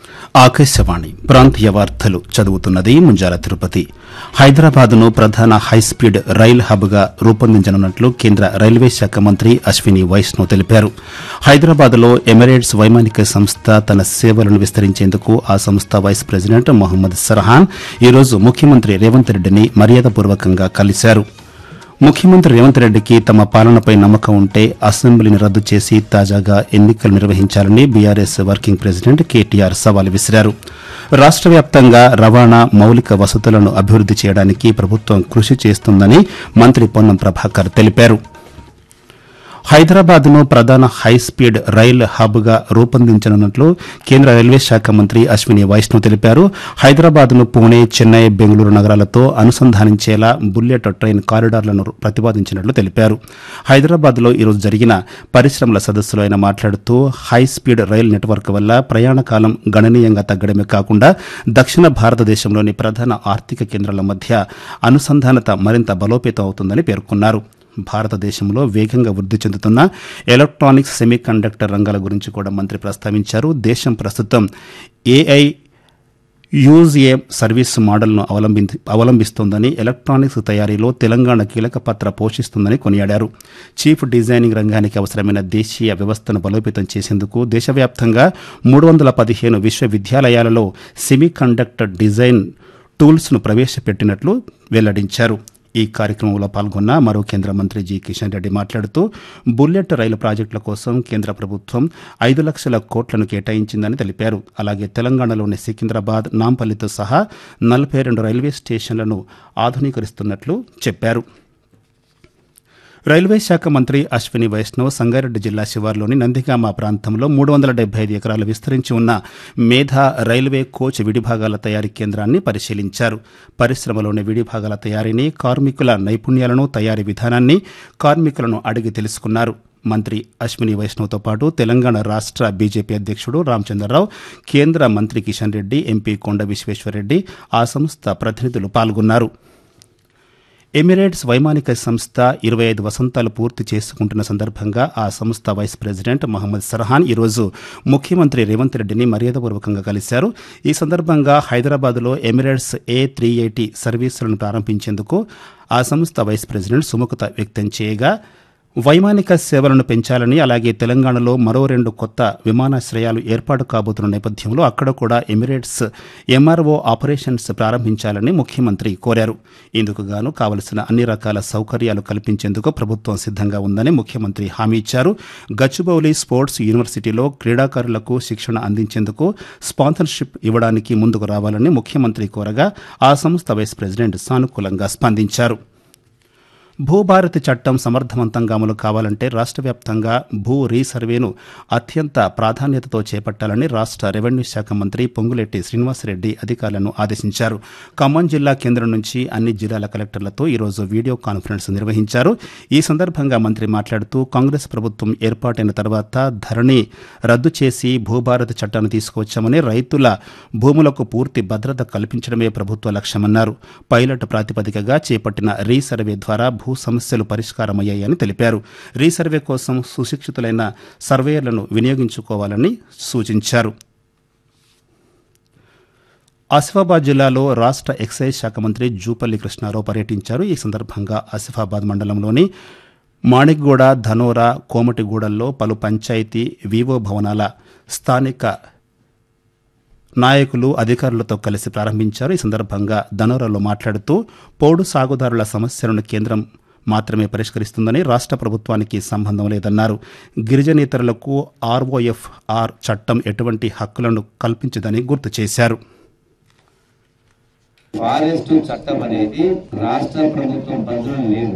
ఆకాశవాణి ప్రాంతీయ వార్తలు చదువుతున్నది ముంజాల తిరుపతి హైదరాబాద్ను ప్రధాన హైస్పీడ్ రైల్ హబ్గా రూపొందించనున్నట్లు కేంద్ర రైల్వే శాఖ మంత్రి అశ్విని వైష్ణవ్ తెలిపారు హైదరాబాద్లో ఎమిరేట్స్ వైమానిక సంస్థ తన సేవలను విస్తరించేందుకు ఆ సంస్థ వైస్ ప్రెసిడెంట్ మొహమ్మద్ సర్హాన్ ఈరోజు ముఖ్యమంత్రి రేవంత్ రెడ్డిని మర్యాదపూర్వకంగా కలిశారు ముఖ్యమంత్రి రేవంత్ రెడ్డికి తమ పాలనపై నమ్మకం ఉంటే అసెంబ్లీని రద్దు చేసి తాజాగా ఎన్నికలు నిర్వహించాలని బీఆర్ఎస్ వర్కింగ్ ప్రెసిడెంట్ కేటీఆర్ సవాల్ విసిరారు రాష్ట వ్యాప్తంగా రవాణా మౌలిక వసతులను అభివృద్ది చేయడానికి ప్రభుత్వం కృషి చేస్తుందని మంత్రి పొన్నం ప్రభాకర్ తెలిపారు హైదరాబాద్ను ప్రధాన హైస్పీడ్ రైల్ హబ్గా రూపొందించనున్నట్లు కేంద్ర రైల్వే శాఖ మంత్రి అశ్విని వైష్ణవ్ తెలిపారు హైదరాబాద్ను పూణే చెన్నై బెంగళూరు నగరాలతో అనుసంధానించేలా బుల్లెట్ ట్రైన్ కారిడార్లను ప్రతిపాదించినట్లు తెలిపారు హైదరాబాద్లో ఈరోజు జరిగిన పరిశ్రమల సదస్సులో ఆయన మాట్లాడుతూ హైస్పీడ్ రైల్ నెట్వర్క్ వల్ల ప్రయాణ కాలం గణనీయంగా తగ్గడమే కాకుండా దక్షిణ భారతదేశంలోని ప్రధాన ఆర్థిక కేంద్రాల మధ్య అనుసంధానత మరింత బలోపేతం అవుతుందని పేర్కొన్నారు భారతదేశంలో వేగంగా వృద్ధి చెందుతున్న ఎలక్ట్రానిక్స్ సెమీకండక్టర్ రంగాల గురించి కూడా మంత్రి ప్రస్తావించారు దేశం ప్రస్తుతం ఏఐ యూజ్ ఏ సర్వీస్ మోడల్ను అవలంబి అవలంబిస్తోందని ఎలక్ట్రానిక్స్ తయారీలో తెలంగాణ కీలక పాత్ర పోషిస్తుందని కొనియాడారు చీఫ్ డిజైనింగ్ రంగానికి అవసరమైన దేశీయ వ్యవస్థను బలోపేతం చేసేందుకు దేశవ్యాప్తంగా మూడు వందల పదిహేను విశ్వవిద్యాలయాలలో సెమీ కండక్టర్ డిజైన్ టూల్స్ను ప్రవేశపెట్టినట్లు వెల్లడించారు ఈ కార్యక్రమంలో పాల్గొన్న మరో కేంద్ర మంత్రి జి కిషన్ రెడ్డి మాట్లాడుతూ బుల్లెట్ రైలు ప్రాజెక్టుల కోసం కేంద్ర ప్రభుత్వం ఐదు లక్షల కోట్లను కేటాయించిందని తెలిపారు అలాగే తెలంగాణలోని సికింద్రాబాద్ నాంపల్లితో సహా నలభై రెండు రైల్వే స్టేషన్లను ఆధునీకరిస్తున్నట్లు చెప్పారు రైల్వే శాఖ మంత్రి అశ్విని వైష్ణవ్ సంగారెడ్డి జిల్లా శివార్లోని నందిగామ ప్రాంతంలో మూడు వందల డెబ్బై ఐదు ఎకరాలు విస్తరించి ఉన్న మేధా రైల్వే కోచ్ విడిభాగాల తయారీ కేంద్రాన్ని పరిశీలించారు పరిశ్రమలోని విడిభాగాల తయారీని కార్మికుల నైపుణ్యాలను తయారీ విధానాన్ని కార్మికులను అడిగి తెలుసుకున్నారు మంత్రి అశ్విని వైష్ణవ్తో పాటు తెలంగాణ రాష్ట్ర బీజేపీ అధ్యక్షుడు రామచంద్రరావు కేంద్ర మంత్రి కిషన్ రెడ్డి ఎంపీ కొండ విశ్వేశ్వరరెడ్డి ఆ సంస్థ ప్రతినిధులు పాల్గొన్నారు ఎమిరేట్స్ వైమానిక సంస్థ ఇరవై ఐదు వసంతాలు పూర్తి చేసుకుంటున్న సందర్భంగా ఆ సంస్థ వైస్ ప్రెసిడెంట్ మహమ్మద్ సర్హాన్ ఈరోజు ముఖ్యమంత్రి రేవంత్ రెడ్డిని మర్యాదపూర్వకంగా కలిశారు ఈ సందర్భంగా హైదరాబాద్లో ఎమిరేట్స్ ఏ త్రీ ఎయిటీ సర్వీసులను ప్రారంభించేందుకు ఆ సంస్థ వైస్ ప్రెసిడెంట్ సుముఖత వ్యక్తం చేయగా వైమానిక సేవలను పెంచాలని అలాగే తెలంగాణలో మరో రెండు కొత్త విమానాశ్రయాలు ఏర్పాటు కాబోతున్న నేపథ్యంలో అక్కడ కూడా ఎమిరేట్స్ ఎంఆర్ఓ ఆపరేషన్స్ ప్రారంభించాలని ముఖ్యమంత్రి కోరారు ఇందుకు గాను కావలసిన అన్ని రకాల సౌకర్యాలు కల్పించేందుకు ప్రభుత్వం సిద్ధంగా ఉందని ముఖ్యమంత్రి హామీ ఇచ్చారు గచ్చిబౌలి స్పోర్ట్స్ యూనివర్సిటీలో క్రీడాకారులకు శిక్షణ అందించేందుకు స్పాన్సర్షిప్ ఇవ్వడానికి ముందుకు రావాలని ముఖ్యమంత్రి కోరగా ఆ సంస్థ వైస్ ప్రెసిడెంట్ సానుకూలంగా స్పందించారు భూభారతి చట్టం సమర్థవంతంగా అమలు కావాలంటే రాష్ట్ర వ్యాప్తంగా భూ రీసర్వేను అత్యంత ప్రాధాన్యతతో చేపట్టాలని రాష్ట్ర రెవెన్యూ శాఖ మంత్రి పొంగులెట్టి శ్రీనివాసరెడ్డి అధికారులను ఆదేశించారు ఖమ్మం జిల్లా కేంద్రం నుంచి అన్ని జిల్లాల కలెక్టర్లతో ఈరోజు వీడియో కాన్ఫరెన్స్ నిర్వహించారు ఈ సందర్భంగా మంత్రి మాట్లాడుతూ కాంగ్రెస్ ప్రభుత్వం ఏర్పాటైన తర్వాత ధరణి రద్దు చేసి భూభారతి చట్టాన్ని తీసుకువచ్చామని రైతుల భూములకు పూర్తి భద్రత కల్పించడమే ప్రభుత్వ లక్ష్యమన్నారు పైలట్ ప్రాతిపదికగా చేపట్టిన రీసర్వే ద్వారా భూ సమస్యలు పరిష్కారమయ్యాయని తెలిపారు రీసర్వే కోసం సుశిక్షితులైన సర్వేయర్లను వినియోగించుకోవాలని సూచించారు ఆసిఫాబాద్ జిల్లాలో రాష్ట్ర ఎక్సైజ్ శాఖ మంత్రి జూపల్లి కృష్ణారావు పర్యటించారు ఈ సందర్భంగా ఆసిఫాబాద్ మండలంలోని మాణిక్గూడ ధనోరా కోమటిగూడల్లో పలు పంచాయతీ వివో భవనాల స్థానిక నాయకులు అధికారులతో కలిసి ప్రారంభించారు ఈ సందర్భంగా ధనోరాలో మాట్లాడుతూ పౌడు సాగుదారుల సమస్యలను కేంద్రం మాత్రమే పరిష్కరిస్తుందని రాష్ట్ర ప్రభుత్వానికి సంబంధం లేదన్నారు గిరిజనేతరులకు ఆర్ఓఎఫ్ ఆర్ చట్టం ఎటువంటి హక్కులను కల్పించదని గుర్తు చేశారు ఫారెస్ట్ చట్టం అనేది రాష్ట్ర ప్రభుత్వం పరిధిలో లేదు